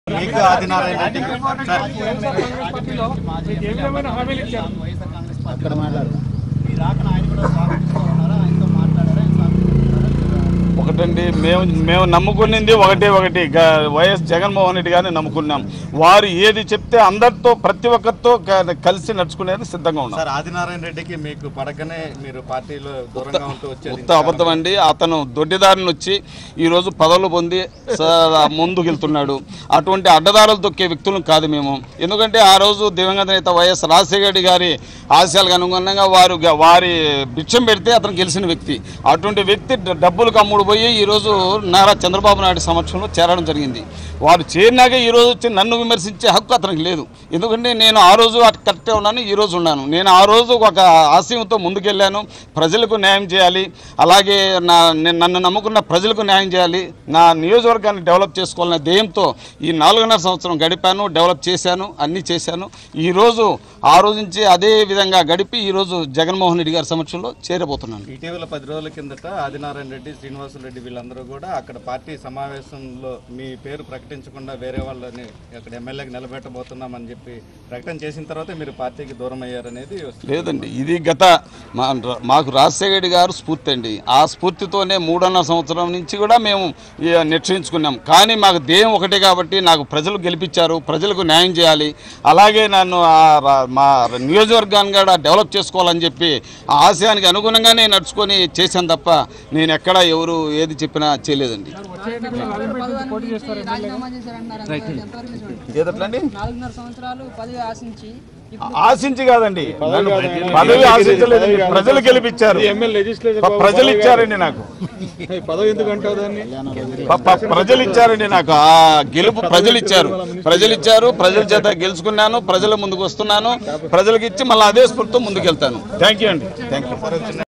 మీకు ఆదినారాయణ రెడ్డి సార్ పార్టీలో మీకు ఏ విధమైన హామీలు ఇచ్చారు అక్కడ మాట్లాడు ఒకటండి మేము మేము నమ్ముకునింది ఒకటే ఒకటి గ- వైఎస్ జగన్మోహన్ రెడ్డి గారిని నమ్ముకున్నాం వారు ఏది చెప్తే అందరితో ప్రతి ఒక్కరితో క- కలిసి నడుచుకునేది సిద్ధంగా ఉన్నాం సార్ ఆదినారాయణ రెడ్డికి మీకు పడకనే మీరు పార్టీలో దూరంగా ఉంటూ వచ్చేది ఉత్త అబద్ధం అండి అతను దొడ్డిదారిని వచ్చి ఈరోజు పదవులు పొంది స- ముందుకు వెళ్తున్నాడు అటువంటి అడ్డదారులు తొక్కే వ్యక్తులను కాదు మేము ఎందుకంటే ఆ రోజు దివంగత నేత వైఎస్ రాజశేఖర రెడ్డి గారి ఆశయాలకు అనుగుణంగా వారు గ- వారి భిక్షం పెడితే అతను గెలిచిన వ్యక్తి అటువంటి వ్యక్తి డ- డబ్బులకు అమ్ముడు పోయి ఈరోజు నారా చంద్రబాబు నాయుడు సమక్షంలో చేరడం జరిగింది వారు చేరినాక ఈరోజు వచ్చి నన్ను విమర్శించే హక్కు అతనికి లేదు ఎందుకంటే నేను ఆ రోజు అటు కరెక్టే ఉన్నాను ఈ రోజు ఉన్నాను నేను ఆ రోజు ఒక ఆశయంతో ముందుకెళ్ళాను ప్రజలకు న్యాయం చేయాలి అలాగే నా నేను నన్ను నమ్ముకున్న ప్రజలకు న్యాయం చేయాలి నా నియోజకవర్గాన్ని డెవలప్ చేసుకోవాలనే ధ్యేయంతో ఈ నాలుగున్నర సంవత్సరం గడిపాను డెవలప్ చేశాను అన్నీ చేశాను ఈరోజు ఆ రోజు నుంచి అదే విధంగా గడిపి ఈరోజు జగన్మోహన్ రెడ్డి గారి సమక్షంలో చేరబోతున్నాను ఇటీవల పది రోజుల కిందట ఆదినారాయణ రెడ్డి శ్రీనివాసులు రెడ్డి వీళ్ళందరూ కూడా అక్కడ పార్టీ సమావేశంలో మీ పేరు ప్రకటించకుండా వేరే వాళ్ళని అక్కడ ఎమ్మెల్యేకి నిలబెట్టబోతున్నామని చెప్పి ప్రకటన చేసిన తర్వాత మీరు పార్టీకి దూరం అయ్యారనేది వస్తుంది. లేదండి ఇది గత మా మాకు రాజశేఖర రెడ్డి గారు స్ఫూర్తి అండి ఆ స్ఫూర్తితోనే మూడున్నర సంవత్సరం నుంచి కూడా మేము ఈ నిశ్చయించుకున్నాం కానీ మాకు ధ్యేయం ఒకటే కాబట్టి నాకు ప్రజలు గెలిపించారు ప్రజలకు న్యాయం చేయాలి అలాగే నన్ను ఆ రా- మా నియోజకవర్గాన్ని కూడా డెవలప్ చేసుకోవాలని చెప్పి ఆ ఆశయానికి అనుగుణంగానే నడుచుకొని చేశాను తప్ప నేను ఎక్కడ ఎవరు ఏది చెప్పినా చేయలేదండి వచ్చే ఎన్నికల్లో రాజంపేట నుంచి పోటీ చేస్తారు రాజీనామా చేశారన్నారు అంత ఎంతవరకు నిజమే? ఏదట్లండి నాలుగున్నర సంవత్సరాలు పదవి ఆశించి ఇప్పుడు ఆశించి కాదండి నన్ను పదవి ఆశించలేదండి ప్రజలు గెలిపించారు ప- ప్రజలు ఇచ్చారండి నాకు పదవి ఎందుకు అంటావు దాన్ని ప- ప- ప్రజలు ఇచ్చారండి నాకు ఆ గెలుపు ప్రజలు ఇచ్చారు ప్రజలు ఇచ్చారు ప్రజల చేత గెలుచుకున్నాను ప్రజల ముందుకు వస్తున్నాను ప్రజలకు ఇచ్చి మళ్ళీ అదే స్ఫూర్తితో ముందుకు వెళ్తాను థ్యాంక్ యూ అండి థ్యాంక్ యూ